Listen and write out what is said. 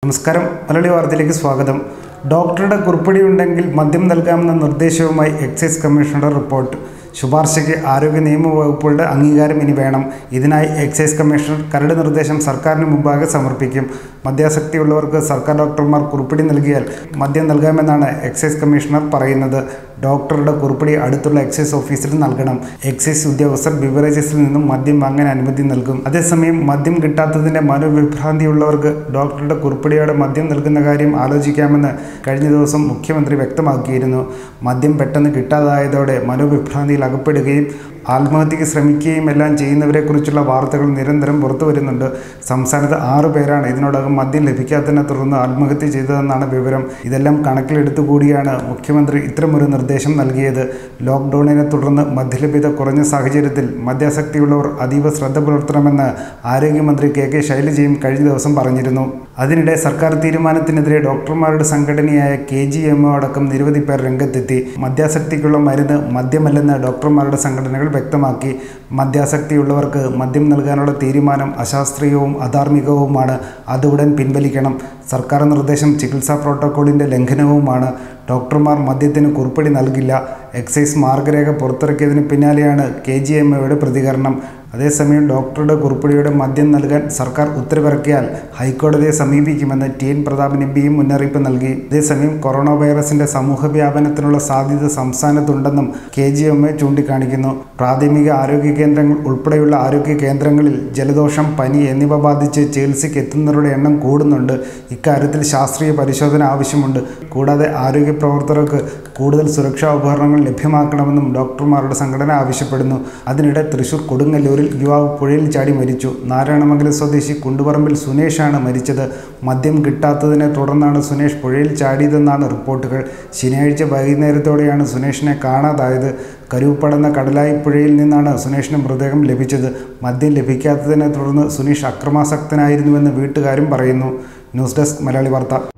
നമസ്കാരം മലയാളി വാർത്തയിലേക്ക് സ്വാഗതം ഡോക്ടറുടെ കുറിപ്പടി ഉണ്ടെങ്കിൽ മദ്യം നൽകാമെന്ന നിർദ്ദേശവുമായി എക്സൈസ് കമ്മീഷണറുടെ റിപ്പോർട്ട് ശുപാർശയ്ക്ക് ആരോഗ്യ നിയമ വകുപ്പുകളുടെ അംഗീകാരം ഇനി വേണം ഇതിനായി എക്സൈസ് കമ്മീഷണർ കരട് നിർദ്ദേശം സർക്കാരിന് മുമ്പാകെ സമർപ്പിക്കും മദ്യാസക്തിയുള്ളവർക്ക് സർക്കാർ ഡോക്ടർമാർ കുറിപ്പടി നൽകിയാൽ മദ്യം നൽകാമെന്നാണ് എക്സൈസ് കമ്മീഷണർ പറയുന്നത് ഡോക്ടറുടെ കുറിപ്പടി അടുത്തുള്ള എക്സൈസ് ഓഫീസിൽ നൽകണം എക്സൈസ് ഉദ്യോഗസ്ഥർ ബിവറേജസിൽ നിന്നും മദ്യം വാങ്ങാൻ അനുമതി നൽകും അതേസമയം മദ്യം കിട്ടാത്തതിന്റെ മനോവിഭ്രാന്തിയുള്ളവർക്ക് ഡോക്ടറുടെ കുറിപ്പടിയോടെ മദ്യം നൽകുന്ന കാര്യം ആലോചിക്കാമെന്ന് കഴിഞ്ഞ ദിവസം മുഖ്യമന്ത്രി വ്യക്തമാക്കിയിരുന്നു മദ്യം പെട്ടെന്ന് കിട്ടാതായതോടെ മനോവിഭ്രാന്തിയിൽ അകപ്പെടുകയും ആത്മഹത്യക്ക് ശ്രമിക്കുകയും എല്ലാം ചെയ്യുന്നവരെക്കുറിച്ചുള്ള വാർത്തകൾ നിരന്തരം പുറത്തു വരുന്നുണ്ട് സംസ്ഥാനത്ത് ആറു പേരാണ് ഇതിനോടകം മദ്യം ലഭിക്കാത്തതിനെ തുടർന്ന് ആത്മഹത്യ ചെയ്തതെന്നാണ് വിവരം ഇതെല്ലാം കണക്കിലെടുത്തു കൂടിയാണ് മുഖ്യമന്ത്രി ഇത്തരമൊരു നിർദ്ദേശം നൽകിയത് ലോക്ക്ഡൌണിനെ തുടർന്ന് മദ്യലഭ്യത കുറഞ്ഞ സാഹചര്യത്തിൽ മദ്യാസക്തിയുള്ളവർ അതീവ ശ്രദ്ധ പുലർത്തണമെന്ന് ആരോഗ്യമന്ത്രി കെ കെ ശൈലജയും കഴിഞ്ഞ ദിവസം പറഞ്ഞിരുന്നു അതിനിടെ സർക്കാർ തീരുമാനത്തിനെതിരെ ഡോക്ടർമാരുടെ സംഘടനയായ കെ ജി എം ഒ അടക്കം നിരവധി പേർ രംഗത്തെത്തി മദ്യാസക്തിക്കുള്ള മരുന്ന് മദ്യമല്ലെന്ന് ഡോക്ടർമാരുടെ സംഘടനകൾ വ്യക്തമാക്കി മദ്യാസക്തിയുള്ളവർക്ക് മദ്യം നൽകാനുള്ള തീരുമാനം അശാസ്ത്രീയവും അധാർമികവുമാണ് അത് ഉടൻ പിൻവലിക്കണം സർക്കാർ നിർദ്ദേശം ചികിത്സാ പ്രോട്ടോക്കോളിൻ്റെ ലംഘനവുമാണ് ഡോക്ടർമാർ മദ്യത്തിന് കുറിപ്പടി നൽകില്ല എക്സൈസ് മാർഗരേഖ പുറത്തിറക്കിയതിന് പിന്നാലെയാണ് കെ ജി എം ഒയുടെ പ്രതികരണം അതേസമയം ഡോക്ടറുടെ കുറിപ്പടിയുടെ മദ്യം നൽകാൻ സർക്കാർ ഉത്തരവിറക്കിയാൽ ഹൈക്കോടതിയെ സമീപിക്കുമെന്ന് ടി എൻ പ്രതാപൻ എം പിയും മുന്നറിയിപ്പ് നൽകി അതേസമയം കൊറോണ വൈറസിന്റെ സമൂഹ വ്യാപനത്തിനുള്ള സാധ്യത സംസ്ഥാനത്തുണ്ടെന്നും കെ ജി എം എ ചൂണ്ടിക്കാണിക്കുന്നു പ്രാഥമിക ആരോഗ്യ കേന്ദ്രങ്ങൾ ഉൾപ്പെടെയുള്ള ആരോഗ്യ കേന്ദ്രങ്ങളിൽ ജലദോഷം പനി എന്നിവ ബാധിച്ച് ചികിത്സയ്ക്ക് എത്തുന്നവരുടെ എണ്ണം കൂടുന്നുണ്ട് ഇക്കാര്യത്തിൽ ശാസ്ത്രീയ പരിശോധന ആവശ്യമുണ്ട് കൂടാതെ ആരോഗ്യ പ്രവർത്തകർക്ക് കൂടുതൽ സുരക്ഷാ ഉപകരണങ്ങൾ ലഭ്യമാക്കണമെന്നും ഡോക്ടർമാരുടെ സംഘടന ആവശ്യപ്പെടുന്നു അതിനിടെ തൃശൂർ കൊടുങ്ങല്ലൂരിൽ യുവാവ് പുഴയിൽ ചാടി മരിച്ചു നാരായണമംഗലം സ്വദേശി കുണ്ടുപറമ്പിൽ സുനേഷാണ് മരിച്ചത് മദ്യം കിട്ടാത്തതിനെ തുടർന്നാണ് സുനേഷ് പുഴയിൽ ചാടിയതെന്നാണ് റിപ്പോർട്ടുകൾ ശനിയാഴ്ച വൈകുന്നേരത്തോടെയാണ് സുനേഷിനെ കാണാതായത് കരുപ്പടന്ന കടലായി പുഴയിൽ നിന്നാണ് സുനേഷിന് മൃതദേഹം ലഭിച്ചത് മദ്യം ലഭിക്കാത്തതിനെ തുടർന്ന് സുനീഷ് അക്രമാസക്തനായിരുന്നുവെന്ന് വീട്ടുകാരും പറയുന്നു ന്യൂസ് ഡെസ്ക് മലയാളി വാർത്ത